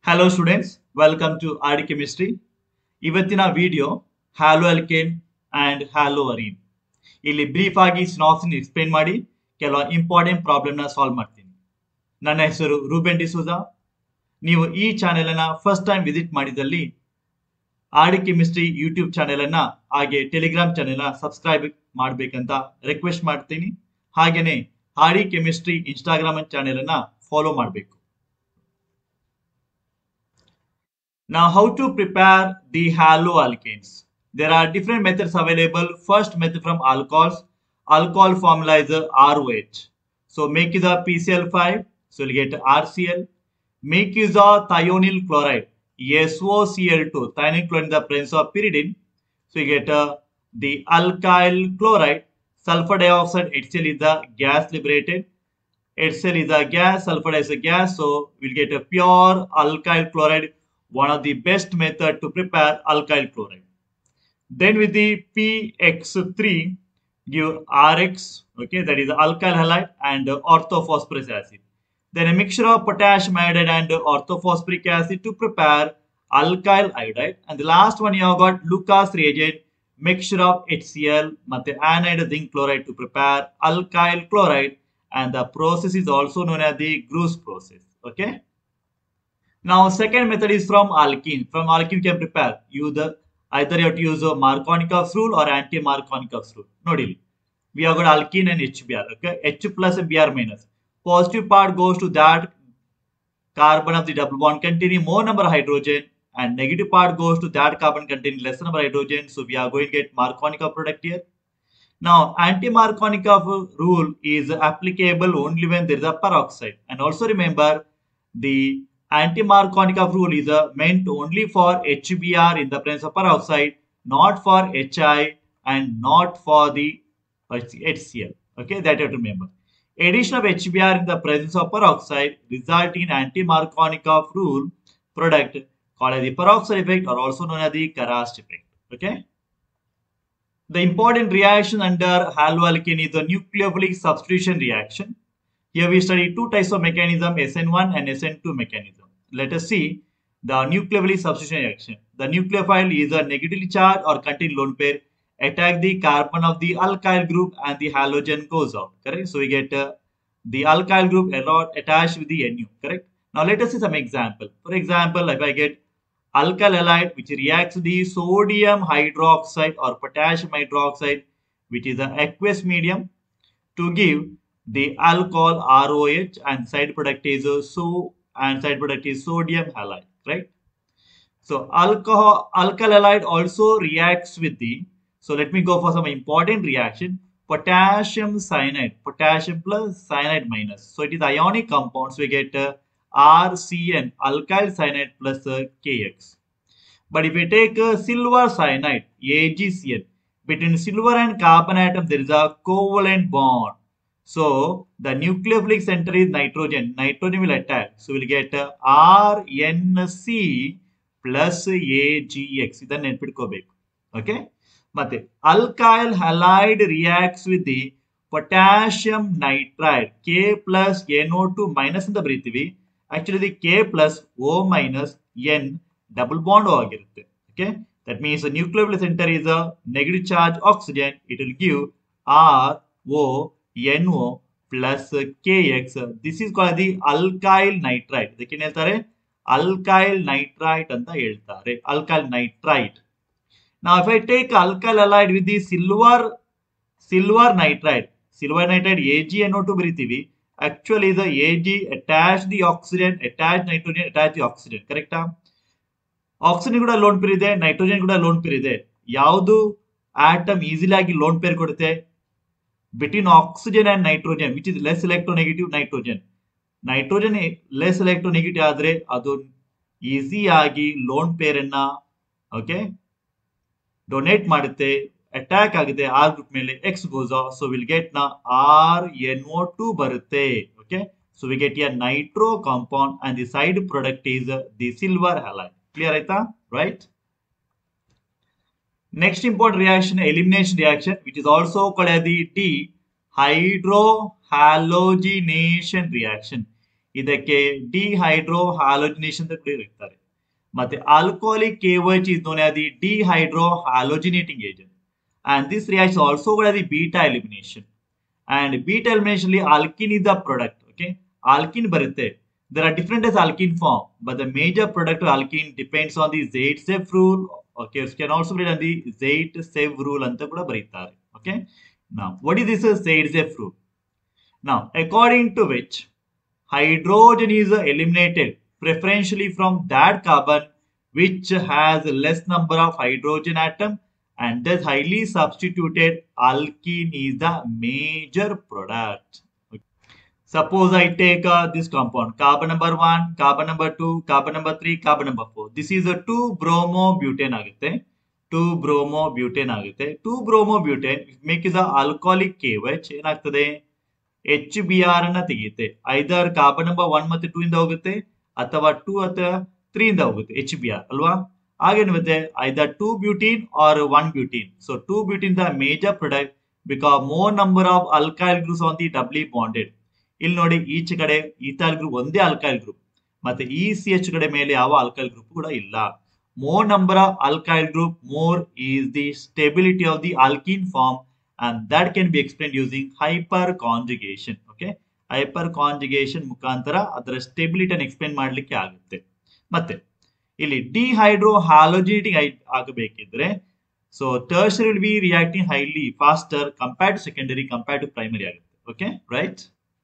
Hello students welcome to RD chemistry ಇವತ್ತಿನ video haloalkane and haloarene ಇಲ್ಲಿ brief ಆಗಿ snacks explain ಮಾಡಿ ಕೆಲವು ಇಂಪಾರ್ಟೆಂಟ್ ಪ್ರಾಬ್ಲಮ್ನ ಸಾಲ್ವ್ ಮಾಡ್ತೀನಿ ನನ್ನ ಹೆಸರು ರೂಬೆನ್ ಡಿಸೂಜಾ ನೀವು ಈ ಚಾನೆಲ್ ಅನ್ನ ಫಸ್ಟ್ ಟೈಮ್ ವಿಸಿಟ್ ಮಾಡಿದಲ್ಲಿ ಆರ್ಡಿ ಕೆಮಿಸ್ಟ್ರಿ ಯೂಟ್ಯೂಬ್ ಚಾನೆಲ್ ಅನ್ನ ಹಾಗೆ ಟೆಲಿಗ್ರಾಮ್ ಚಾನೆಲ್ ನ ಸಬ್ಸ್ಕ್ರೈಬ್ ಮಾಡ್ಬೇಕಂತ ರಿಕ್ವೆಸ್ಟ್ ಮಾಡ್ತೀನಿ ಹಾಗೇನೆ ಆರ್ಡಿ ಕೆಮಿಸ್ಟ್ರಿ ಇನ್ಸ್ಟಾಗ್ರಾಮ್ ಚಾನೆಲ್ ಅನ್ನ ಫಾಲೋ ಮಾಡಬೇಕು Now, how to prepare the haloalkanes? There are different methods available. First method from alcohols. Alcohol formula is a ROH. So make is a PCl5. So you'll get RCl. Make is a thionyl chloride. SOCl2. Thionyl chloride in the presence of pyridine. So you get uh, the alkyl chloride. Sulfur dioxide HCl is the gas liberated. HCl is a gas. Sulfur is a gas. So we'll get a pure alkyl chloride one of the best method to prepare alkyl chloride. Then with the PX3, give RX, okay, that is alkyl halide and orthophosphorus acid. Then a mixture of potassium iodide and orthophosphoric acid to prepare alkyl iodide. And the last one you have got Lucas reagent, mixture of HCl, ಮತ್ತೆ anide zinc chloride to prepare alkyl chloride. And the process is also known as the Gruce process, okay. Now, second method is from alkene. From alkene, you can prepare. You the either you have to use a Markovnikov's rule or anti-Markovnikov's rule. No deal. We have got alkene and HBr. Okay, H plus and Br minus. Positive part goes to that carbon of the double bond containing more number of hydrogen, and negative part goes to that carbon containing less number of hydrogen. So we are going to get Markovnikov product here. Now, anti-Markovnikov rule is applicable only when there is a peroxide. And also remember the anti-Markovnikov rule is uh, meant only for HBr in the presence of peroxide, not for HI and not for the HCl. Okay, that you have to remember. Addition of HBr in the presence of peroxide result in anti-Markovnikov rule product called as the peroxide effect or also known as the Karast effect. Okay. The important reaction under haloalkane is the nucleophilic substitution reaction. Here we study two types of mechanism, SN1 and SN2 mechanism. Let us see the nucleophilic substitution reaction. The nucleophile is a negatively charged or contain lone pair, attack the carbon of the alkyl group and the halogen goes out. Correct? So we get uh, the alkyl group attached with the NU. Correct? Now let us see some example. For example, if I get alkyl halide which reacts the sodium hydroxide or potassium hydroxide which is an aqueous medium to give the alcohol ROH and side product is uh, so and side product is sodium halide, right? So alcohol alkyl halide also reacts with the so let me go for some important reaction potassium cyanide potassium plus cyanide minus so it is ionic compound so we get uh, RCN alkyl cyanide plus uh, KX but if we take uh, silver cyanide AgCN between silver and carbon atom there is a covalent bond so the nucleophilic center is nitrogen. Nitrogen will attack. So we'll get uh, RNC plus AGX. ಇದನ್ನ ನೆನ್ಪಿಟ್ಕೋಬೇಕು okay ಮತ್ತೆ alkyl halide reacts with the potassium nitride K plus NO two minus ಅಂತ ಬರೀತೀವಿ actually the K plus O minus N double bond ಆಗಿರುತ್ತೆ okay that means nuclear centre is a negative charge oxygen it will give R O NO plus KX. This is called the alkyl nitrite. ಇದಕ್ಕೆ ಏನ್ ಹೇಳ್ತಾರೆ alkyl nitrite ಅಂತ ಹೇಳ್ತಾರೆ alkyl nitrite ನಾವು if I take alkyl halide with the silver silver nitrite silver nitrite A G ಅನ್ನೋ two ಬರಿತೀವಿ actually ಇದು A G attach the oxygen attach nitrogen attach the oxygen ಕರೆಕ್ಟಾ ಆಕ್ಸಿಜನ್ ಕೂಡ lone pair ಇದೆ nitrogen ಕೂಡ lone pair ಇದೆ ಯಾವುದು atom easily ಆಗಿ ಲೋನ್ ಪೇರ್ ಕೊಡುತ್ತೆ between oxygen and nitrogen which is less electronegative nitrogen nitrogen less electronegative ಆದ್ರೆ ಅದು ಈಸಿ ಆಗಿ ಲೋನ್ ಪೇರ್ ಅನ್ನ ಓಕೆ ಡೊನೇಟ್ ಮಾಡುತ್ತೆ ಅಟ್ಯಾಕ್ ಆಗುತ್ತೆ ಆರ್ ಗ್ರೂಪ್ ಮೇಲೆ X goes so will get ನ ಆರ್ ಎನ್ ಓ ಟು ಬರುತ್ತೆ okay so we get a nitro compound and the side product is the silver halide clear ಆಯ್ತಾ right Next important reaction, elimination reaction, which is also called as the T hydrohalogenation reaction. ಇದಕ್ಕೆ dehydrohalogenation ಅಂತ ಕೂಡ ಇರ್ತಾರೆ ಮತ್ತೆ alcoholic KOH is known as the dehydrohalogenating agent and this reacts also called as the beta elimination and beta elimination ಅಲ್ಲಿ alkene is the product okay alkene ಬರುತ್ತೆ there are different as alkene form but the major product of alkene depends on the Zaitsev rule okay it can also be on the Zaitsev rule ಅಂತ ಕೂಡ ಬರೀತಾರೆ okay now what is this Zaitsev rule now according to which hydrogen is eliminated preferentially from that carbon which has less number of hydrogen atom and thus highly substituted alkene is the major product. Suppose I take uh, this compound carbon number 1, carbon number 2, carbon number 3, carbon number 4. This is a 2 bromobutane ಆಗುತ್ತೆ 2 bromobutane ಆಗುತ್ತೆ 2 bromobutane make is alcoholic KOH ಏನಾಗ್ತದೆ H B R ಅನ್ನ ತೆಗೆಯುತ್ತೆ either carbon number one ಮತ್ತೆ two ಇಂದ ಹೋಗುತ್ತೆ ಅಥವಾ two ಅಥವಾ ತ್ರೀ ಇಂದ ಹೋಗುತ್ತೆ ಎಚ್ ಬಿ ಆರ್ ಅಲ್ವಾ ಹಾಗೇನಿರುತ್ತೆ either two butene or one butene so two butene the major product because more number of alkyl groups on the doubly bonded ಇಲ್ಲಿ ನೋಡಿ ಈಚೆ ಕಡೆ ಈಥಾಲ್ ಗ್ರೂಪ್ ಒಂದೇ ಅಲ್ಕೈಲ್ ಗ್ರೂಪ್ ಮತ್ತೆ ಇ ಸಿ ಎಚ್ ಕಡೆ ಮೇಲೆ ಯಾವ ಅಲ್ಕೈಲ್ ಗ್ರೂಪ್ ಕೂಡ ಇಲ್ಲ more number of alkyl group more is the stability of the alkene form and that can be explained using hyperconjugation okay hyperconjugation ಮುಖಾಂತರ ಅದರ ಸ್ಟೆಬಿಲಿಟಿ ಅನ್ನು ಎಕ್ಸ್ಪ್ಲೇನ್ ಮಾಡ್ಲಿಕ್ಕೆ ಆಗುತ್ತೆ ಮತ್ತೆ ಇಲ್ಲಿ ಡಿಹೈಡ್ರೋ ಹ್ಯಾಲೋಜಿನೇಟಿಂಗ್ ಆಗಬೇಕಿದ್ರೆ so tertiary will be reacting highly faster compare to secondary compare to primary ಆಗುತ್ತೆ okay right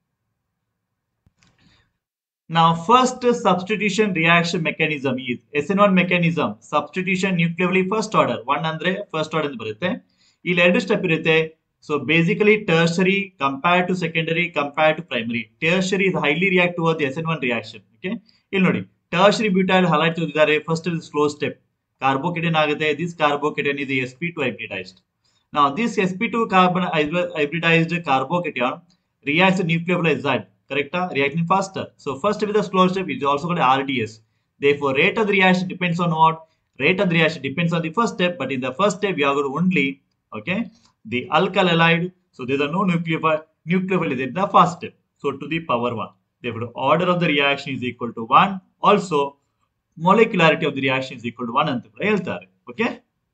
Now, first substitution reaction mechanism is SN1 mechanism. Substitution nuclearly first order. One ಅಂದ್ರೆ first order ಅಂತ ಬರುತ್ತೆ ಇಲ್ಲಿ ಎರಡು step ಇರುತ್ತೆ so basically tertiary compare to secondary compare to primary tertiary is highly react to the S N one reaction okay ಇಲ್ಲಿ ನೋಡಿ tertiary butyl halide ಇದ್ದಾರೆ first is slow step carbocation ಆಗುತ್ತೆ this carbocation is S P two hybridized ನಾವು this S P two carbon hybridized carbocation reacts nucleophilized correct reacting faster so first with the slow step is also called rds therefore rate of the reaction depends on what rate of the reaction depends on the first step but in the first step we are going to only okay the alkyl halide so there are no nucleophile nucleophile is in the first step so to the power 1 therefore the order of the reaction is equal to 1 also molecularity of the reaction is equal to 1 ಅಂತ ಕೂಡ ಹೇಳ್ತಾರೆ okay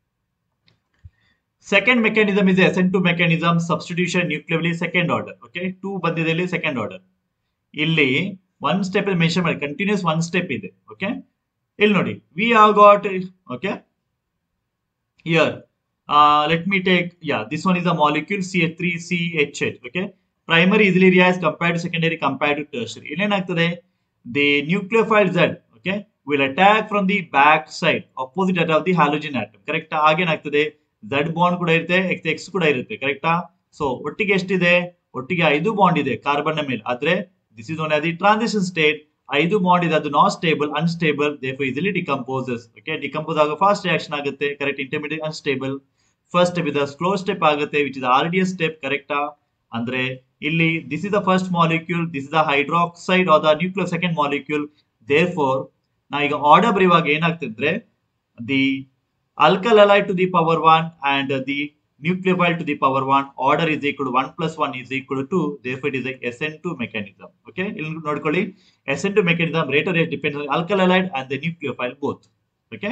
second mechanism is SN2 mechanism substitution nuclearly second order okay 2 ಬಂದಿದೆ ಇಲ್ಲಿ second order ಇಲ್ಲಿ one step mention ಮಾಡಿ continuous one step ಇದೆ okay ಇಲ್ಲಿ ನೋಡಿ we have got okay here let me take yeah this one is a molecule C H three C H H okay primary easily reacts compared to secondary compared to tertiary ಇಲ್ಲೇನಾಗ್ತದೆ the nucleophile Z okay will attack from the back side opposite at of the halogen atom correct ಆಗೇನಾಗ್ತದೆ Z bond ಕೂಡ ಇರುತ್ತೆ X X ಕೂಡ ಇರುತ್ತೆ ಕರೆಕ್ಟಾ so ಒಟ್ಟಿಗೆ ಎಷ್ಟಿದೆ ಒಟ್ಟಿಗೆ ಐದು ಬಾಂಡ್ ಇದೆ ಕಾರ್ಬನ್ ಮೇಲೆ ಆದ್ರೆ this is one as the transition state ಐದು ಬಾಂಡ್ ಇದೆ ಅದು ನಾಟ್ ಸ್ಟೇಬಲ್ ಅನ್ಸ್ಟೇಬಲ್ ದೇಫ್ ಇಸಿಲಿ ಡಿಕಂಪೋಸಸ್ ಓಕೆ ಡಿಕಂಪೋಸ್ ಆಗ ಫಾಸ್ಟ್ ರಿಯಾಕ್ಷನ್ ಆಗುತ್ತೆ correct intermediate unstable first step ಇದೆ ಸ್ಲೋ ಸ್ಟೆಪ್ ಆಗುತ್ತೆ which is R D S step ಕರೆಕ್ಟಾ ಅಂದ್ರೆ ಇಲ್ಲಿ this is the first molecule this is the hydroxide or the ನ್ಯೂಕ್ಲಿಯೋ second molecule therefore ನಾ ಈಗ ಆರ್ಡರ್ ಬರೆಯುವಾಗ ಏನಾಗ್ತಿದ್ರೆ the alkyl halide to the power 1 and uh, the nucleophile to the power 1 order is equal to 1 plus 1 is equal to 2 therefore it is a SN2 mechanism okay ಇಲ್ಲಿ ನೋಡ್ಕೊಳ್ಳಿ SN2 mechanism rate of reaction depends on alkyl halide and the nucleophile both okay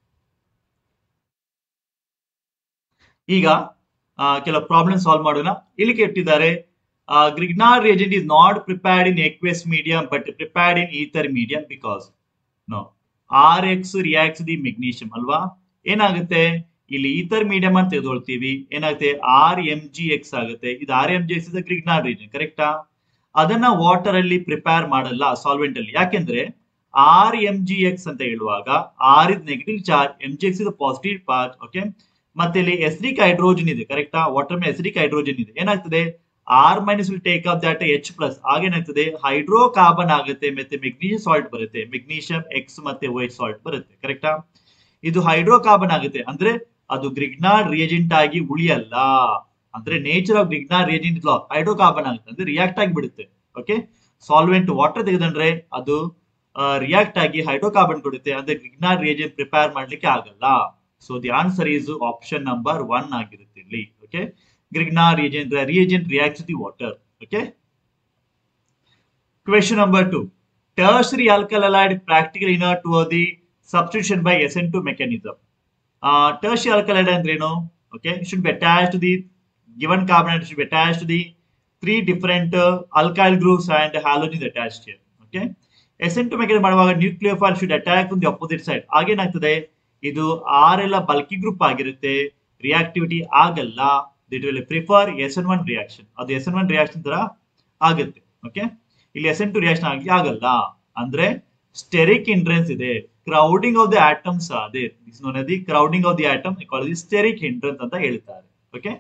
ಈಗ ಕೆಲವು problem solve ಮಾಡೋಣ ಇಲ್ಲಿ ಕೆಟ್ಟಿದ್ದಾರೆ Grignard reagent is not prepared in aqueous medium but prepared in ether medium because no R X reacts the magnesium ಅಲ್ವಾ ಏನಾಗುತ್ತೆ ಇಲ್ಲಿ ether medium ಅಂತ ತೆಗೆದುಕೊಳ್ತೀವಿ ಏನಾಗುತ್ತೆ ಆರ್ ಎಂ ಜಿ ಎಕ್ಸ್ ಆಗುತ್ತೆ ಇದು R M G X is Grignard reagent ಕರೆಕ್ಟಾ ಅದನ್ನ water ಅಲ್ಲಿ ಪ್ರಿಪೇರ್ ಮಾಡಲ್ಲ ಸಾಲ್ವೆಂಟ್ ಅಲ್ಲಿ ಯಾಕೆಂದ್ರೆ ಆರ್ ಎಂ ಜಿ ಎಕ್ಸ್ ಅಂತ ಹೇಳುವಾಗ R is negative charge M G X is positive charge okay ಮತ್ತೆ ಇಲ್ಲಿ ಎಸ್ರಿಕ್ ಹೈಡ್ರೋಜನ್ ಇದೆ ಕರೆಕ್ಟಾ ವಾಟರ್ ಮೇಲೆ ಎಸ್ರಿಕ್ ಹೈಡ್ರೋಜನ್ ಇದೆ ಏನಾಗ್ತದೆ R minus will take off that H plus ಆಗೇನಾಗ್ತದೆ ಹೈಡ್ರೋ ಕಾರ್ಬನ್ ಆಗುತ್ತೆ ಮತ್ತೆ ಮೆಗ್ನೀಷಿಯಂ ಸಾಲ್ಟ್ ಬರುತ್ತೆ ಮೆಗ್ನೀಷಿಯಂ ಎಕ್ಸ್ ಮತ್ತೆ ವೈಟ್ ಸಾಲ್ಟ್ ಬರುತ್ತೆ ಕರೆಕ್ಟಾ ಇದು ಹೈಡ್ರೋ ಕಾರ್ಬನ್ ಆಗುತ್ತೆ ಅಂದ್ರೆ ಅದು ಗ್ರಿಗ್ನಾರ್ ರಿಯೇಜೆಂಟ್ ಆಗಿ ಉಳಿಯಲ್ಲ ಅಂದ್ರೆ nature of Grignard reagent hydrocarbon ಆಗುತ್ತೆ ಅಂದ್ರೆ ರಿಯಾಕ್ಟ್ ಆಗಿ ಬಿಡುತ್ತೆ ಓಕೆ ಸಾಲ್ವೆಂಟ್ ವಾಟರ್ ತೆಗೆದಂದ್ರೆ ಅದು ರಿಯಾಕ್ಟ್ ಆಗಿ ಹೈಡ್ರೋ ಕಾರ್ಬನ್ ಕೊಡುತ್ತೆ ಅಂದ್ರೆ ಗ್ರಿಗ್ನಾರ್ ರಿಯೇಜೆಂಟ್ ಪ್ರಿಪೇರ್ ಮಾಡ್ಲಿಕ್ಕೆ ಆಗಲ್ಲ so the answer is option number one ಆಗಿರುತ್ತೆ ಇಲ್ಲಿ okay Grignard reagent, the reagent reacts to the water. Okay. Question number two. Tertiary alkyl halide practically inert to the substitution by SN2 mechanism. Uh, tertiary alkyl halide ಅಂದ್ರೇನು okay should be attached to the given carbonate should be attached to the three different uh, alkyl groups and halogen attached here okay SN2 mechanism ಮಾಡುವಾಗ nucleophile should attack on the opposite side ಆಗೇನಾಗ್ತದೆ ಇದು R ಎಲ್ಲ bulky group ಆಗಿರುತ್ತೆ reactivity ಆಗಲ್ಲ that will prefer S N one reaction ಅದು S N one reaction ತರ ಆಗುತ್ತೆ okay ಇಲ್ಲಿ ಎಸ್ ಎನ್ ಟು ರಿಯಾಕ್ಷನ್ ಆಗಿ ಆಗಲ್ಲ ಅಂದ್ರೆ ಸ್ಟೆರಿಕ್ ಹಿಂಡ್ರೆನ್ಸ್ ಇದೆ ಕ್ರೌಡಿಂಗ್ ಆಫ್ ದಿ ಆಟಮ್ಸ್ ಅದೇ known the crowding of the atom the steric hindrance ಅಂತ ಹೇಳ್ತಾರೆ ಓಕೆ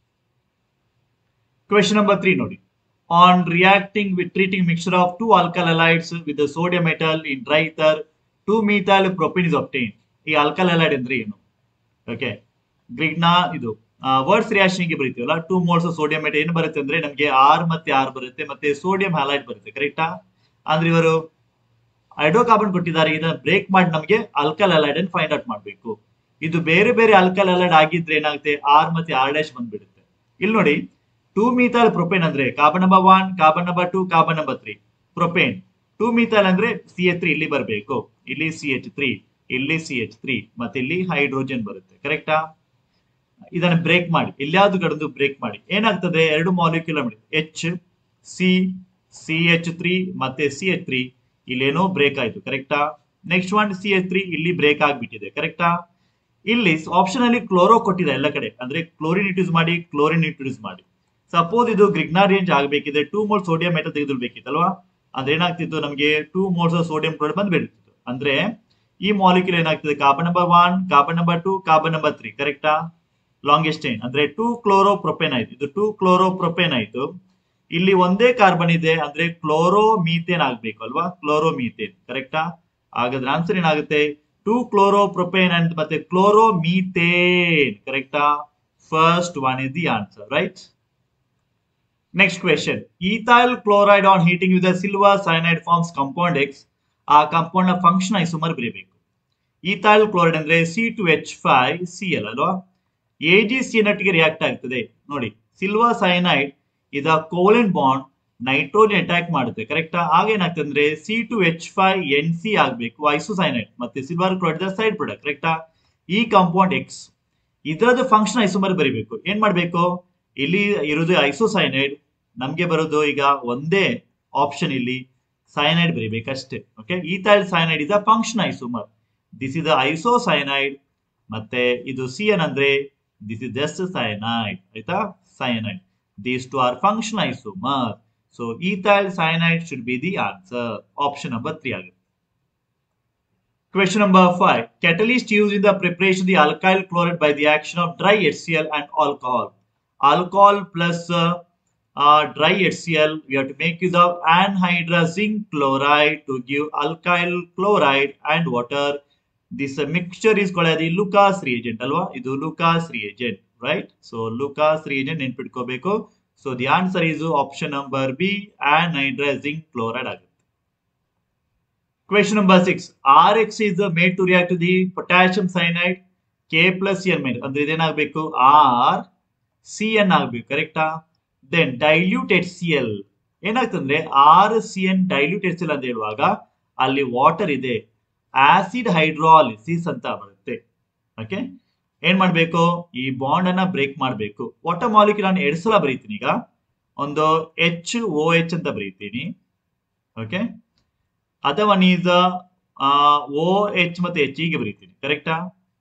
ಕ್ವೆಶನ್ ನಂಬರ್ ತ್ರೀ ನೋಡಿ on reacting with treating mixture of two alkyl halides with sodium metal in dry ether two methyl propene is obtained ಈ alkyl halide ಅಂದ್ರೆ ಏನು okay Grignard ಇದು Wurtz reaction ಗೆ ಬರೀತೀವಲ್ಲ two moles sodium metal ಏನು ಬರುತ್ತೆ ಅಂದ್ರೆ ನಮಗೆ ಆರ್ ಮತ್ತೆ ಆರ್ ಬರುತ್ತೆ ಮತ್ತೆ ಸೋಡಿಯಂ ಹ್ಯಾಲೈಡ್ ಬರುತ್ತೆ ಕರೆಕ್ಟಾ ಅಂದ್ರೆ ಇವರು ಹೈಡ್ರೋಕಾರ್ಬನ್ ಕೊಟ್ಟಿದ್ದಾರೆ ಇದನ್ನ ಬ್ರೇಕ್ ಮಾಡಿ ನಮಗೆ ಆಲ್ಕಲ್ ಅಲೈಡ್ ಅನ್ನು ಫೈಂಡ್ ಔಟ್ ಮಾಡಬೇಕು ಇದು ಬೇರೆ ಬೇರೆ ಆಲ್ಕಲ್ ಅಲೈಡ್ ಆಗಿದ್ರೆ ಏನಾಗುತ್ತೆ ಆರ್ ಮತ್ತೆ ಆರ್ ಡ್ಯಾಶ್ ಬಂದ್ಬಿಡುತ್ತೆ ಇಲ್ಲಿ ನೋಡಿ ಟೂ ಮೀಥೈಲ್ ಪ್ರೊಪೇನ್ ಅಂದ್ರೆ carbon number one carbon number two carbon number three propane two methyl ಅಂದ್ರೆ ಸಿ ಎಚ್ ತ್ರೀ ಇಲ್ಲಿ ಬರಬೇಕು ಇಲ್ಲಿ ಸಿ ಎಚ್ ತ್ರೀ ಇಲ್ಲಿ ಸಿ ಎಚ್ ತ್ರೀ ಮತ್ತೆ ಇಲ್ಲಿ ಹೈಡ್ರೋಜನ್ ಬರುತ್ತೆ ಕರೆಕ್ಟಾ ಇದನ್ನ ಬ್ರೇಕ್ ಮಾಡಿ ಎಲ್ಲಿಯಾದ್ರೂ ಕಡೆದು ಬ್ರೇಕ್ ಮಾಡಿ ಏನಾಗ್ತದೆ ಎರಡು ಮಾಲಿಕ್ಯೂಲ್ ಮಾಡಿ H C C H three ಮತ್ತೆ ಸಿ ಎಚ್ ತ್ರೀ ಇಲ್ಲೇನೋ ಬ್ರೇಕ್ ಆಯ್ತು ಕರೆಕ್ಟಾ next one C H three ಇಲ್ಲಿ ಬ್ರೇಕ್ ಆಗ್ಬಿಟ್ಟಿದೆ ಕರೆಕ್ಟಾ ಇಲ್ಲಿ ಆಪ್ಷನ್ ಅಲ್ಲಿ ಕ್ಲೋರೋ ಕೊಟ್ಟಿದೆ ಎಲ್ಲ ಕಡೆ ಅಂದ್ರೆ ಕ್ಲೋರಿನ್ ಯೂಸ್ ಮಾಡಿ ಕ್ಲೋರಿನ್ ಯೂಸ್ ಮಾಡಿ ಸಪೋಸ್ ಇದು ಗ್ರಿಗ್ನಾ ರೇಂಜ್ ಆಗಬೇಕಿದೆ ಟೂ ಮೋಲ್ ಸೋಡಿಯಂ ಮೆಟಲ್ ತೆಗೆದಿರ್ಬೇಕಿತ್ತಲ್ವಾ ಅಂದ್ರೆ ಏನಾಗ್ತಿತ್ತು ನಮಗೆ ಟೂ ಮೋಲ್ಸ್ ಸೋಡಿಯಂ ಕ್ಲೋರೈಡ್ ಬಂದ್ಬಿಡ್ತಿತ್ತು ಅಂದ್ರೆ ಈ ಮಾಲಿಕ್ಯೂಲ್ ಏನಾಗ್ತದೆ carbon number one carbon number two carbon number three ಕರೆಕ್ಟಾ ಲಾಂಗೆಸ್ಟ್ ಚೈನ್ ಅಂದ್ರೆ ಟೂ ಕ್ಲೋರೋ ಪ್ರೊಪೇನ್ ಆಯ್ತು ಇದು ಟೂ ಕ್ಲೋರೋ ಪ್ರೊಪೇನ್ ಆಯ್ತು ಇಲ್ಲಿ ಒಂದೇ ಕಾರ್ಬನ್ ಇದೆ ಅಂದ್ರೆ ಕ್ಲೋರೋ ಮೀಥೇನ್ ಆಗ್ಬೇಕು ಅಲ್ವಾ ಕ್ಲೋರೋ ಮೀಥೇನ್ ಕರೆಕ್ಟಾ ಹಾಗಾದ್ರೆ ಆನ್ಸರ್ ಏನಾಗುತ್ತೆ ಟೂ ಕ್ಲೋರೋ ಪ್ರೊಪೇನ್ ಅಂಡ್ ಮತ್ತೆ ಕ್ಲೋರೋ ಮೀಥೇನ್ ಕರೆಕ್ಟಾ first one is the answer right next question ethyl chloride on heating with silver cyanide forms compound X ಆ ಕಾಂಪೌಂಡ್ ನ ಫಂಕ್ಷನ್ ಐಸೋಮರ್ ಬರೀಬೇಕು ಈಥೈಲ್ ಕ್ಲೋರೈಡ್ ಅಂದ್ರೆ C two H five C L ಅಲ್ವಾ A G C ನಟ್ಟಿಗೆ react ಆಗ್ತದೆ ನೋಡಿ silver cyanide ಇದ ಕೋಲೆನ್ bond nitrogen attack ಮಾಡುತ್ತೆ ಕರೆಕ್ಟಾ ಆಗೇನಾಗ್ತದೆ ಅಂದ್ರೆ C two H five N C ಆಗ್ಬೇಕು ಐಸೋಸೈನೈಡ್ ಮತ್ತೆ ಸಿಲ್ವರ್ ಕ್ಲೋರೈಡ್ ಸೈಡ್ ಪ್ರಾಡಕ್ಟ್ ಕರೆಕ್ಟಾ ಈ ಕಾಂಪೌಂಡ್ ಎಕ್ಸ್ ಇದರದ್ದು ಫಂಕ್ಷನ್ ಐಸೋಮರ್ ಬರಿಬೇಕು ಏನ್ ಮಾಡ್ಬೇಕು ಇಲ್ಲಿ ಇರೋದು ಐಸೋಸೈನೈಡ್ ನಮ್ಗೆ ಬರೋದು ಈಗ ಒಂದೇ ಆಪ್ಷನ್ ಇಲ್ಲಿ ಸೈನೈಡ್ ಬರಿಬೇಕಷ್ಟೇ okay ethyl cyanide is a function isomer this is isocyanide ಮತ್ತೆ ಇದು ಸಿ ಎನ್ ಅಂದ್ರೆ ದಿಸ್ ಇಸ್ ಜಸ್ಟ್ ಸೈನೈಡ್ ಆಯ್ತಾ cyanide these two are function isomer so ethyl cyanide should be the answer option number three ಆಗುತ್ತೆ Question number five. Catalyst used in the preparation of the alkyl chloride by the action of dry HCl and alcohol. Alcohol plus uh, uh, dry HCl, we have to make use of anhydrous zinc chloride to give alkyl chloride and water. This uh, mixture is called as the Lucas reagent. Alwa? Idu Lucas reagent, right? So Lucas reagent ನೆನ್ಪಿಟ್ಕೋಬೇಕು. So the answer is option number B, anhydrous zinc chloride ಆಗುತ್ತೆ. Question number six. Rx is made to react to the potassium cyanide K plus C N made. ಅಂದ್ರೆ ಇದೇನಾಗಬೇಕು R C N ಆಗ್ಬೇಕು ಕರೆಕ್ಟಾ then dilute H C L ಏನಾಗ್ತಂದ್ರೆ R C N dilute H L ಅಂತ ಹೇಳುವಾಗ ಅಲ್ಲಿ water ಇದೆ acid hydrolysis ಅಂತ ಬರುತ್ತೆ ಓಕೆ ಏನ್ ಮಾಡ್ಬೇಕು ಈ ಬಾಂಡ್ ಅನ್ನ ಬ್ರೇಕ್ ಮಾಡಬೇಕು ವಾಟರ್ ಮಾಲಿಕ್ಯೂಲ್ ನಾನು ಎರಡು ಸಲ ಬರೀತೀನಿ ಈಗ ಒಂದು ಎಚ್ ಓ ಎಚ್ ಅಂತ ಬರೀತೀನಿ ಓಕೆ ಅಥವಾ ನೀಸ್ ಓ ಎಚ್ ಮತ್ತೆ ಎಚ್ ಹೀಗೆ ಬರೀತೀನಿ ಕರೆಕ್ಟಾ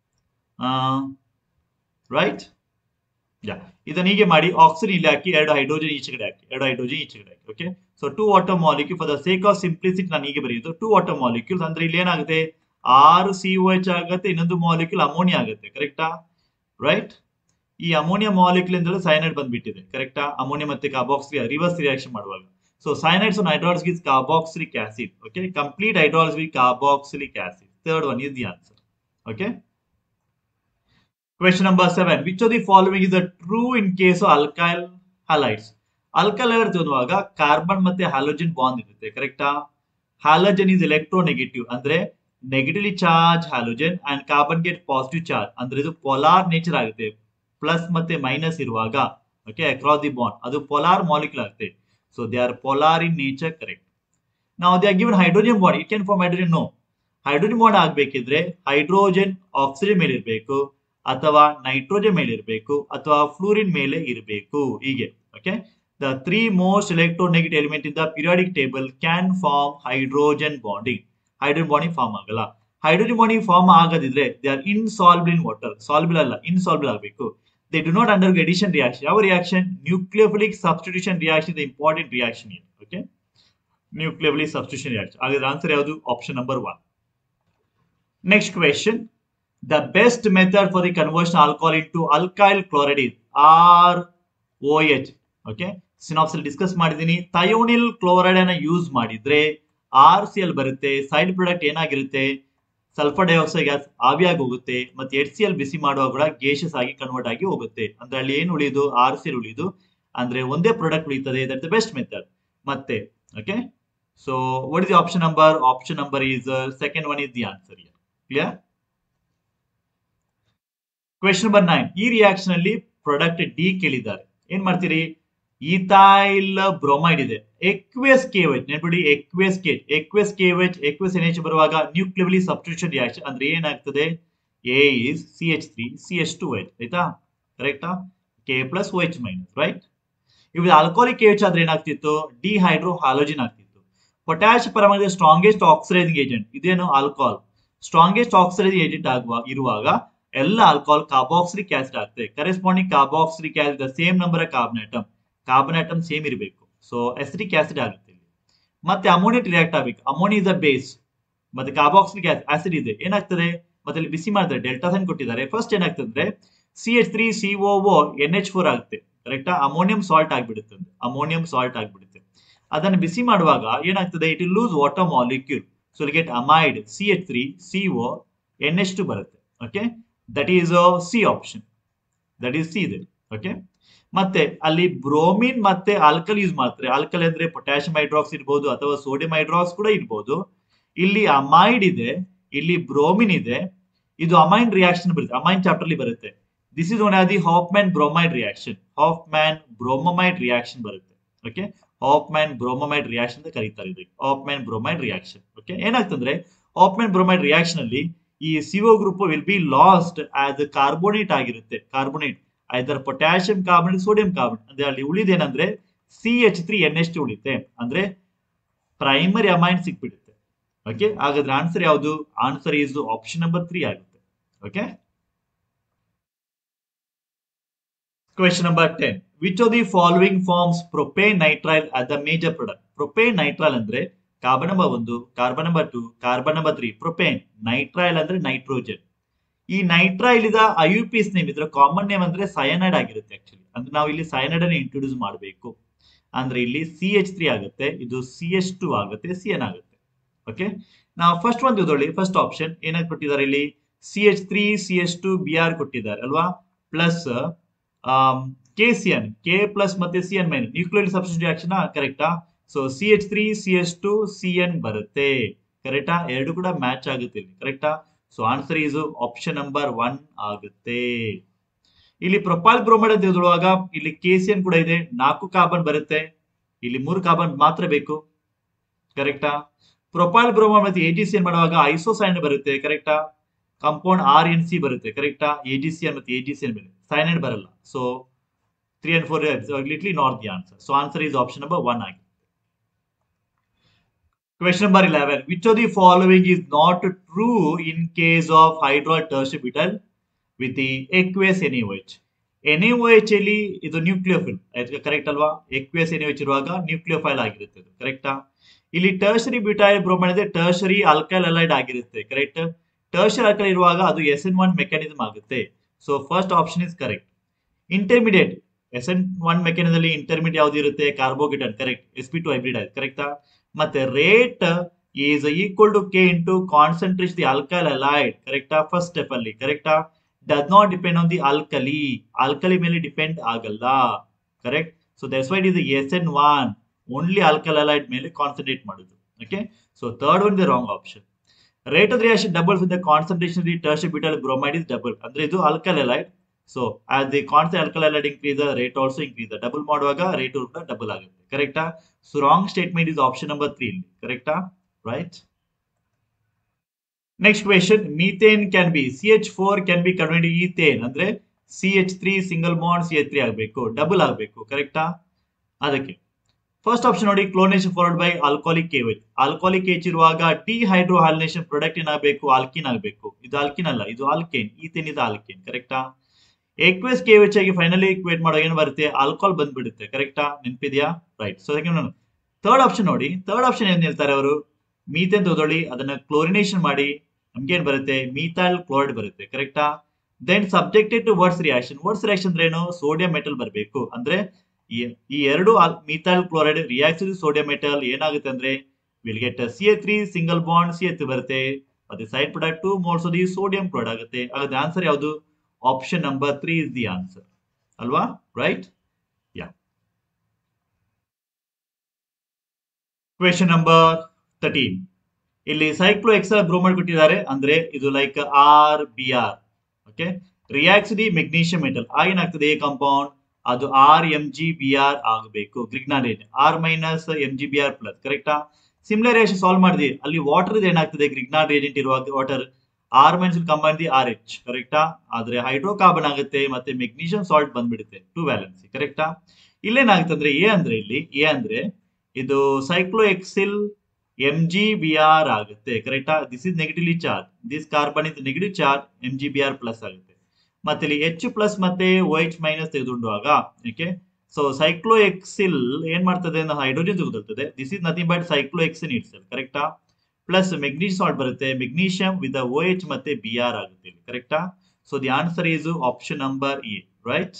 ರೈಟ್ ಯಾ ಇದನ್ನ ಹೀಗೆ ಮಾಡಿ ಆಕ್ಸಿಜನ್ ಇಲ್ಲಿ ಹಾಕಿ ಎರಡು ಹೈಡ್ರೋಜನ್ ಈಚೆ ಕಡೆ ಹಾಕಿ ಎರಡು ಹೈಡ್ರೋಜನ್ ಈಚೆ ಕಡೆ ಹಾಕಿ okay so two water molecule for the sake of simplicity ನಾನು ಹೀಗೆ ಬರೆಯೋದು ಟೂ ವಾಟರ್ ಮಾಲಿಕ್ಯೂಲ್ಸ್ ಅಂದ್ರೆ ಇಲ್ಲಿ ಏನಾಗುತ್ತೆ ಆರು ಸಿ ಓ ಎಚ್ ಆಗುತ್ತೆ ಇನ್ನೊಂದು ಮಾಲಿಕ್ಯೂಲ್ ಅಮೋನಿಯಾ ಆಗುತ್ತೆ ಕರೆಕ್ಟಾ ರೈಟ್ ಈ ಅಮೋನಿಯಾ ಮಾಲಿಕ್ಯೂಲ್ ಅಂದ್ರೆ ಸೈನೈಡ್ ಬಂದ್ಬಿಟ್ಟಿದೆ ಕರೆಕ್ಟಾ ಅಮೋನಿಯಾ ಮತ್ತೆ ಕಾರ್ಬಾಕ್ಸಿ ರಿವರ್ಸ್ ರಿಯಾಕ್ಷನ್ ಮಾಡುವಾಗ so cyanides on hydrolysis carboxylic acid okay complete hydrolysis with carboxylic acid third one is the answer okay Question number seven. Which of the following is the true in case of alkyl halides? Alkyl halides ಅನ್ನುವಾಗ carbon ಮತ್ತೆ halogen bond ಇರುತ್ತೆ ಕರೆಕ್ಟಾ halogen is electronegative ಅಂದ್ರೆ negatively charge halogen and carbon get positive charge ಅಂದ್ರೆ ಇದು polar nature ಆಗುತ್ತೆ plus ಮತ್ತೆ minus ಇರುವಾಗ ಓಕೆ ಅಕ್ರಾಸ್ ದಿ ಬಾಂಡ್ ಅದು ಪೊಲಾರ್ ಮಾಲಿಕ್ಯೂಲ್ ಆಗುತ್ತೆ so they are polar in nature correct ನಾವು they given hydrogen bond it can form hydrogen no hydrogen bond ಆಗ್ಬೇಕಿದ್ರೆ hydrogen oxygen ಮೇಲೆ ಇರಬೇಕು ಅಥವಾ ನೈಟ್ರೋಜನ್ ಮೇಲೆ ಇರಬೇಕು ಅಥವಾ ಫ್ಲೂರಿನ್ ಮೇಲೆ ಇರಬೇಕು ಹೀಗೆ okay the three most electronegative element in the periodic table can form hydrogen bonding hydrogen bonding form ಆಗಲ್ಲ ಹೈಡ್ರೋಜನ್ ಬಾಂಡಿಂಗ್ ಫಾರ್ಮ್ ಆಗದಿದ್ರೆ they are insoluble in water soluble ಅಲ್ಲ ಇನ್ಸಾಲ್ಬಲ್ ಆಗಬೇಕು they do not under addition reaction ಯಾವ reaction nucleophilic substitution reaction important reaction ಇದೆ okay nucleophilic substitution reaction ಹಾಗಾದ್ರೆ answer ಯಾವುದು option number one next question the best method for the conversion alcohol into alkyl chloride is R O H okay synapse ಅಲ್ಲಿ discuss ಮಾಡಿದೀನಿ thionyl chloride ಅನ್ನ use ಮಾಡಿದ್ರೆ R C L ಬರುತ್ತೆ side product ಏನಾಗಿರುತ್ತೆ sulphur dioxide gas ಆವಿಯಾಗಿ ಹೋಗುತ್ತೆ ಮತ್ತೆ H C L ಬಿಸಿ ಮಾಡುವಾಗ ಕೂಡ ಗೇಷಸ್ ಆಗಿ ಕನ್ವರ್ಟ್ ಆಗಿ ಹೋಗುತ್ತೆ ಅಂದ್ರೆ ಅಲ್ಲಿ ಏನು ಉಳಿದು ಆರ್ ಸಿ ಎಲ್ ಉಳಿದು ಅಂದ್ರೆ ಒಂದೇ ಪ್ರಾಡಕ್ಟ್ ಉಳಿತದೆ ದಟ್ ದ ಬೆಸ್ಟ್ ಮೆಥಡ್ ಮತ್ತೆ okay so what is the option number option number is second one is the answer clear question number nine ಈ ರಿಯಾಕ್ಷನ್ ಅಲ್ಲಿ ಪ್ರಾಡಕ್ಟ್ ಡಿ ಕೇಳಿದ್ದಾರೆ ಏನ್ ಮಾಡ್ತೀರಿ ಈಥೈಲ್ ಬ್ರೋಮೈಡ್ ಇದೆ ಎಕ್ವೆಸ್ ಕೆವೆಚ್ ನೆನ್ಬಿಡಿ aqueous K aqueous K O H aqueous N H ಬರುವಾಗ nucleophilic substitution reaction ಅಂದ್ರೆ ಏನಾಗ್ತದೆ A is C H three C H two H ಆಯ್ತಾ ಕರೆಕ್ಟಾ K plus O H minus right ಇವಾಗ ಆಲ್ಕೋಲಿಕ್ ಕೆ ಎಚ್ ಆದ್ರೆ ಏನಾಗ್ತಿತ್ತು ಡಿ ಹೈಡ್ರೋ ಹಾಲೋಜಿನ್ ಆಗ್ತಿತ್ತು potash ಪರಮಾಣು ಸ್ಟ್ರಾಂಗೆಸ್ಟ್ ಆಕ್ಸಿಡೈಸಿಂಗ್ ಏಜೆಂಟ್ ಇದೇನು ಆಲ್ಕೋಹಾಲ್ ಸ್ಟ್ರಾಂಗೆಸ್ಟ್ ಆಕ್ಸಿಡೈಸಿಂಗ್ ಏಜೆಂಟ್ ಆಗುವ ಇರುವಾಗ ಎಲ್ಲ ಆಲ್ಕೋಹಾಲ್ ಕಾರ್ಬಾಕ್ಸಿಲಿಕ್ ಆಸಿಡ್ ಆಗ್ತದೆ corresponding carboxylic acid the same number of carbon atom carbon atom same ಇರಬೇಕು ಸೊ ಎಸಿಡಿಕ್ ಆಸಿಡ್ ಆಗುತ್ತೆ ಇಲ್ಲಿ ಮತ್ತೆ ಅಮೋನಿಯಟ್ ರಿಯಾಕ್ಟ್ ಆಗಬೇಕು ಅಮೋನಿ ಇಸ್ ಅ ಬೇಸ್ ಮತ್ತೆ ಕಾರ್ಬಾಕ್ಸಿಲಿಕ್ ಆಸಿಡ್ ಇದೆ ಏನಾಗ್ತದೆ ಮತ್ತೆ ಇಲ್ಲಿ ಬಿಸಿ ಮಾಡಿದ್ರೆ ಡೆಲ್ಟಾ ಸೈನ್ ಕೊಟ್ಟಿದ್ದಾರೆ ಫಸ್ಟ್ ಏನಾಗ್ತದೆ ಅಂದ್ರೆ C H three C O N H four ಆಗುತ್ತೆ ಕರೆಕ್ಟಾ ಅಮೋನಿಯಂ ಸಾಲ್ಟ್ ಆಗ್ಬಿಡುತ್ತೆ ಅಮೋನಿಯಂ ಸಾಲ್ಟ್ ಆಗ್ಬಿಡುತ್ತೆ ಅದನ್ನು ಬಿಸಿ ಮಾಡುವಾಗ ಏನಾಗ್ತದೆ it loose water molecule so get amide C H three C O N H two ಬರುತ್ತೆ okay that is C option that is C ಇದೆ ಓಕೆ ಮತ್ತೆ ಅಲ್ಲಿ ಬ್ರೋಮಿನ್ ಮತ್ತೆ ಆಲ್ಕಲ್ ಯೂಸ್ ಮಾಡ್ತಾರೆ ಆಲ್ಕಲ್ ಅಂದ್ರೆ ಪೊಟ್ಯಾಷಿಯಂ ಹೈಡ್ರಾಕ್ಸ್ ಇರ್ಬೋದು ಅಥವಾ ಸೋಡಿಯಂ ಹೈಡ್ರಾಕ್ಸ್ ಕೂಡ ಇರ್ಬೋದು ಇಲ್ಲಿ ಅಮೈಡ್ ಇದೆ ಇಲ್ಲಿ ಬ್ರೋಮಿನ್ ಇದೆ ಇದು ಅಮೈನ್ ರಿಯಾಕ್ಷನ್ ಬರುತ್ತೆ ಅಮೈನ್ ಚಾಪ್ಟರ್ ಅಲ್ಲಿ ಬರುತ್ತೆ this is one or the Hofmann bromide reaction Hofmann bromamide reaction ಬರುತ್ತೆ okay Hofmann bromamide reaction ಅಂತ ಕರೀತಾರೆ ಇದಕ್ಕೆ Hofmann bromide reaction okay ಏನಾಗ್ತಂದ್ರೆ ಹಾಫ್ ಮ್ಯಾನ್ ಬ್ರೋಮೈಡ್ ರಿಯಾಕ್ಷನ್ ಅಲ್ಲಿ ಈ C O group will be lost as carbonate ಆಗಿರುತ್ತೆ carbonate either potassium carbonate sodium carbonate ಅಂದ್ರೆ ಅಲ್ಲಿ ಉಳಿದೇನಂದ್ರೆ C H three N H ಉಳಿತೆ ಅಂದ್ರೆ ಪ್ರೈಮರಿ ಅಮೈನ್ ಸಿಕ್ಬಿಡುತ್ತೆ ಓಕೆ ಹಾಗಾದ್ರೆ ಆನ್ಸರ್ ಯಾವುದು answer is option number three ಆಗುತ್ತೆ okay Question number 10. Which of the following forms propane nitrile as the major product? Propane nitrile ಅಂದ್ರೆ ಕಾರ್ಬನ್ ನಂಬರ್ ಒಂದು carbon number two carbon number three propane nitrile ಅಂದ್ರೆ nitrogen ಈ nitrile ಇದ I U P S name ಇದ್ರ common name ಅಂದ್ರೆ cyanide ಆಗಿರುತ್ತೆ actually ಅಂದ್ರೆ ನಾವು ಇಲ್ಲಿ ಸಯನೈಡ್ ಅನ್ನು ಇಂಟ್ರೊಡ್ಯೂಸ್ ಮಾಡಬೇಕು ಅಂದ್ರೆ ಇಲ್ಲಿ ಸಿ ಎಚ್ ತ್ರೀ ಆಗುತ್ತೆ ಇದು ಸಿ ಎಚ್ ಟು ಆಗುತ್ತೆ ಸಿ ಎನ್ ಆಗುತ್ತೆ ಓಕೆ ನಾವು ಫಸ್ಟ್ ಒಂದು ಇದೊಳ್ಳಿ ಫಸ್ಟ್ ಆಪ್ಷನ್ ಏನಾಗಿ ಕೊಟ್ಟಿದ್ದಾರೆ ಇಲ್ಲಿ C H three C H two B R ಕೊಟ್ಟಿದ್ದಾರೆ ಅಲ್ವಾ plus K C N K plus ಮತ್ತೆ C N main nucleophilic substitute reaction ಕರೆಕ್ಟಾ so C H three C H two C N ಬರುತ್ತೆ ಕರೆಕ್ಟಾ ಎರಡು ಕೂಡ ಮ್ಯಾಚ್ ಆಗುತ್ತೆ ಇಲ್ಲಿ ಕರೆಕ್ಟಾ so answer is option number one ಆಗುತ್ತೆ ಇಲ್ಲಿ ಪ್ರೊಪೈಲ್ ಬ್ರೋಮೈಡ್ ಅಂತ ಹೇಳುವಾಗ ಇಲ್ಲಿ ಕೆ ಸಿ ಎನ್ ಕೂಡ ಇದೆ ನಾಲ್ಕು ಕಾರ್ಬನ್ ಬರುತ್ತೆ ಇಲ್ಲಿ ಮೂರು ಕಾರ್ಬನ್ ಮಾತ್ರ ಬೇಕು ಕರೆಕ್ಟಾ ಪ್ರೊಪೈಲ್ ಬ್ರೋಮೈಡ್ ಮತ್ತೆ ಎ ಜಿ ಸಿ ಎನ್ ಮಾಡುವಾಗ ಐಸೋಸೈನ್ ಬರುತ್ತೆ ಕರೆಕ್ಟಾ ಕಾಂಪೌಂಡ್ ಆರ್ ಎನ್ ಸಿ ಬರುತ್ತೆ ಕರೆಕ್ಟಾ ಎ ಜಿ ಸಿ ಎನ್ ಮತ್ತೆ ಎ ಜಿ ಸಿ ಎನ್ ಮೇಲೆ ಸೈನೈಡ್ ಬರಲ್ಲ so three and four literally not the answer so answer is option number one ಆಗಿದೆ Question number 11. Which of the following is not true in case of hydrolyzed tertiary butyl with the aqueous NaOH? NaOH ಅಲ್ಲಿ ಇದು nucleophile correct ಅಲ್ವಾ aqueous NaOH ಇರುವಾಗ nucleophile ಆಗಿರುತ್ತೆ ಕರೆಕ್ಟಾ ಇಲ್ಲಿ tertiary butyl bromide ಇದೆ tertiary alkyl halide ಆಗಿರುತ್ತೆ correct tertiary alkyl ಇರುವಾಗ ಅದು ಎಸ್ ಎನ್ ಒನ್ ಮೆಕ್ಯಾನಿಸಮ್ ಆಗುತ್ತೆ so first option is correct intermediate S N one mechanism ಅಲ್ಲಿ ಇಂಟರ್ಮಿಡಿಯೇಟ್ ಯಾವ್ದು ಇರುತ್ತೆ carbocation correct S P two hybrid ಆಯ್ತು ಕರೆಕ್ಟಾ ಮತ್ತೆ rate is equal to K into concentration the alkyl halide ಕರೆಕ್ಟಾ first step ಅಲ್ಲಿ ಕರೆಕ್ಟಾ does not depend on the alkali alkali ಮೇಲೆ ಡಿಪೆಂಡ್ ಆಗಲ್ಲ correct so that's why it is S N one only alkyl halide ಮೇಲೆ concentrate ಮಾಡುದು okay so third one the wrong option rate of reaction double with the concentration the tertiary butyl bromide is double ಅಂದ್ರೆ ಇದು alkyl halide so as the concentration alkyl halide increase rate also increase double ಮಾಡುವಾಗ rate ಕೂಡ double ಆಗುತ್ತೆ ಕರೆಕ್ಟಾ so wrong statement is option number three ಇಲ್ಲಿ ಕರೆಕ್ಟಾ right next question methane can be C H four can be convert ethane ಅಂದ್ರೆ C H three single bond C H three ಆಗಬೇಕು double ಆಗಬೇಕು ಕರೆಕ್ಟಾ ಅದಕ್ಕೆ ಫಸ್ಟ್ ಆಪ್ಷನ್ ನೋಡಿ chlorination followed by alcoholic K O H alcoholic H ಇರುವಾಗ dehydrohalogenation product ಏನಾಗಬೇಕು alkene ಆಗಬೇಕು ಇದು ಆಲ್ಕಿನ್ ಅಲ್ಲ ಇದು ಆಲ್ಕೇನ್ ಈಥೇನ್ ಇದು ಆಲ್ಕೇನ್ ಕರೆಕ್ಟಾ ಎಕ್ವೆಸ್ ಕೇವೇಜ್ ಆಗಿ ಫೈನಲಿ ಇಕ್ವೇಟ್ ಮಾಡೋ ಏನು ಬರುತ್ತೆ ಆಲ್ಕೋಲ್ ಬಂದ್ಬಿಡುತ್ತೆ ಕರೆಕ್ಟಾ ನೆನಪಿದ್ಯಾ right so second third option ನೋಡಿ ಥರ್ಡ್ ಆಪ್ಷನ್ ಏನ್ ಹೇಳ್ತಾರೆ ಅವರು ಮೀಥೇನ್ ತಗೊಳ್ಳಿ ಅದನ್ನ ಕ್ಲೋರಿನೇಷನ್ ಮಾಡಿ ನಮ್ಗೆ ಏನ್ ಬರುತ್ತೆ ಮೀಥೈಲ್ ಕ್ಲೋರೈಡ್ ಬರುತ್ತೆ ಕರೆಕ್ಟಾ then subjected to Wurtz reaction Wurtz reaction ಅಂದ್ರೆ ಏನು ಸೋಡಿಯಂ ಮೆಟಲ್ ಬರಬೇಕು ಅಂದ್ರೆ ಈ ಎರಡು methyl chloride react sodium metal ಏನಾಗುತ್ತೆ ಅಂದ್ರೆ will get C A three single bond C H ಬರುತ್ತೆ ಮತ್ತೆ side product two moles the sodium chloride ಆಗುತ್ತೆ ಹಾಗಾದ್ರೆ ಆನ್ಸರ್ ಯಾವುದು option number three is the answer ಅಲ್ವಾ right yeah question number thirteen ಇಲ್ಲಿ cyclohexyl bromide ಕೊಟ್ಟಿದ್ದಾರೆ ಅಂದ್ರೆ ಇದು like R B R okay reacts the magnesium metal ಏನಾಗ್ತದೆ A compound ಅದು R M G B R ಆಗಬೇಕು Grignard reagent R minus M G B R plus ಕರೆಕ್ಟಾ similar reaction solve ಮಾಡಿದ್ವಿ ಅಲ್ಲಿ ವಾಟರ್ ಏನಾಗ್ತದೆ ಗ್ರಿಗ್ನಾಡ್ ಏಜೆಂಟ್ ಇರುವಾಗ water R minus combine the R H ಕರೆಕ್ಟಾ ಆದ್ರೆ ಹೈಡ್ರೋಕಾರ್ಬನ್ ಆಗುತ್ತೆ ಮತ್ತೆ ಮೆಗ್ನೀಷಿಯಂ ಸಾಲ್ಟ್ ಬಂದ್ಬಿಡುತ್ತೆ ಟು ವ್ಯಾಲೆನ್ಸಿ ಕರೆಕ್ಟಾ ಇಲ್ಲೇನಾಗುತ್ತೆ ಅಂದ್ರೆ ಎ ಅಂದ್ರೆ ಇಲ್ಲಿ ಎ ಅಂದ್ರೆ ಇದು cyclohexyl M G B R ಆಗುತ್ತೆ ಕರೆಕ್ಟಾ this is negatively charge this carbon is negative charge M G B R plus ಆಗುತ್ತೆ ಮತ್ತೆ ಇಲ್ಲಿ ಎಚ್ ಪ್ಲಸ್ ಮತ್ತೆ ಓ ಎಚ್ ಮೈನಸ್ ತೆಗೆದುಕೊಂಡಾಗ ಓಕೆ ಸೊ ಸೈಕ್ಲೋ ಎಕ್ಸಿಲ್ ಏನ್ ಮಾಡ್ತದೆ ಅಂದ್ರೆ ಹೈಡ್ರೋಜನ್ ತೆಗೆದುಕೊಳ್ತದೆ this is nothing but cyclohexene itself ಕರೆಕ್ಟಾ ಪ್ಲಸ್ ಮೆಗ್ನೀಷಿಯಂ ಸಾಲ್ಟ್ ಬರುತ್ತೆ ಮೆಗ್ನೀಷಿಯಂ ವಿತ್ ಓ ಎಚ್ ಮತ್ತೆ ಬಿ ಆರ್ ಆಗುತ್ತೆ ಇಲ್ಲಿ ಕರೆಕ್ಟಾ so the answer is option number A right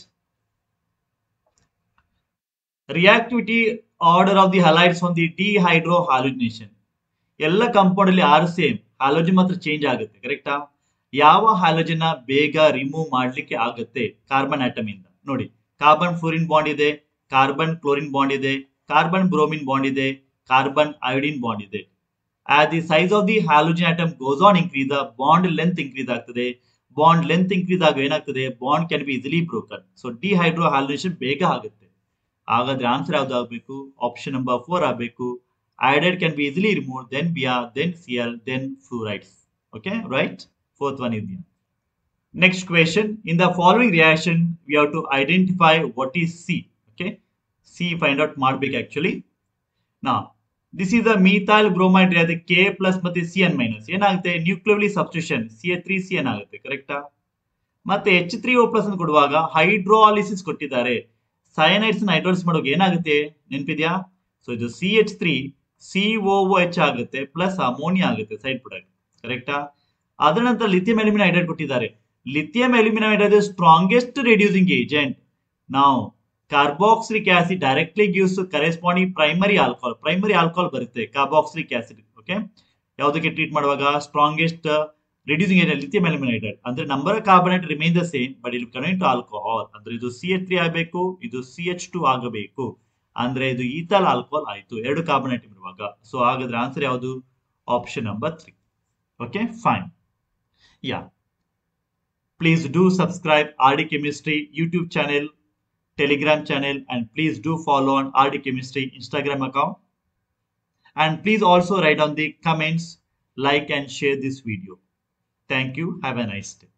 reactivity order of the halides on the dehydro ಹಾಲುಜಿನೇಷನ್ ಎಲ್ಲ compound ಅಲ್ಲಿ are same ಹಾಲೋಜನ್ ಮಾತ್ರ change ಆಗುತ್ತೆ ಕರೆಕ್ಟಾ ಯಾವ ಹಾಲೋಜನ್ ಬೇಗ ರಿಮೂವ್ ಮಾಡ್ಲಿಕ್ಕೆ ಆಗುತ್ತೆ ಕಾರ್ಬನ್ ಆಟಮ್ ಇಂದ ನೋಡಿ ಕಾರ್ಬನ್ ಫ್ಲೋರಿನ್ ಬಾಂಡ್ ಇದೆ ಕಾರ್ಬನ್ ಕ್ಲೋರಿನ್ ಬಾಂಡ್ ಇದೆ ಕಾರ್ಬನ್ ಬ್ರೋಮಿನ್ ಬಾಂಡ್ ಇದೆ ಕಾರ್ಬನ್ ಐಡಿನ್ ಬಾಂಡ್ ಇದೆ as the size of the halogen atom goes on increase bond length increase ಆಗ್ತದೆ ಬಾಂಡ್ ಲೆಂತ್ ಇನ್ಕ್ರೀಸ್ ಆಗ ಏನಾಗ್ತದೆ bond can be easily broken so dehydrohalogenation ಬೇಗ ಆಗುತ್ತೆ ಹಾಗಾದ್ರೆ answer ಯಾವ್ದು ಆಗಬೇಕು ಆಪ್ಷನ್ ನಂಬರ್ ಫೋರ್ ಆಗಬೇಕು iodide can be easily removed then Br then Cl then fluorides okay right fourth one is the next question in the following reaction we have to identify what is C okay C find out ಮಾಡ್ಬೇಕು actually now this is the methyl bromide reaction K plus ಮತ್ತೆ Cn minus ಏನಾಗುತ್ತೆ nucleophilic substitution C three C N ಆಗುತ್ತೆ ಕರೆಕ್ಟಾ ಮತ್ತೆ H three O plus ಕೊಡುವಾಗ hydrolysis ಕೊಟ್ಟಿದ್ದಾರೆ cyanides hydrolysis ಮಾಡುವಾಗ ಏನಾಗುತ್ತೆ ನೆನಪಿದ್ಯಾ ಸೊ ಇದು C H three C O H ಆಗುತ್ತೆ ಪ್ಲಸ್ ಅಮೋನಿಯಾ ಆಗುತ್ತೆ ಸೈಡ್ ಪ್ರಾಡಕ್ಟ್ ಕರೆಕ್ಟಾ ಅದರ ನಂತರ ಲಿಥಿಯಂ ಎಲ್ಯೂಮಿನ ಹೈಡ್ರೈಡ್ ಕೊಟ್ಟಿದ್ದಾರೆ lithium aluminium hydride strongest reducing agent ನಾವು carboxylic acid directly gives corresponding primary alcohol primary alcohol ಬರುತ್ತೆ ಕಾರ್ಬಾಕ್ಸಿಲಿಕ್ ಆಸಿಡ್ ಓಕೆ ಯಾವುದಕ್ಕೆ treat ಮಾಡುವಾಗ strongest reducing agent lithium aluminium hydride ಅಂದ್ರೆ number of carbonate remain the same but ಇಲ್ಲಿ connect to alcohol ಅಂದ್ರೆ ಇದು C H three ಆಗಬೇಕು ಇದು C H to ಆಗಬೇಕು ಅಂದ್ರೆ ಇದು ಈಥಲ್ ಆಲ್ಕೋಹಾಲ್ ಆಯ್ತು ಎರಡು ಕಾರ್ಬನೇಟ್ ಇರುವಾಗ ಸೊ ಹಾಗಾದ್ರೆ ಆನ್ಸರ್ ಯಾವುದು option number three okay fine yeah please do subscribe R D chemistry YouTube channel Telegram channel and please do follow on R D chemistry Instagram account and please also write on the comments like and share this video. Thank you. Have a nice day.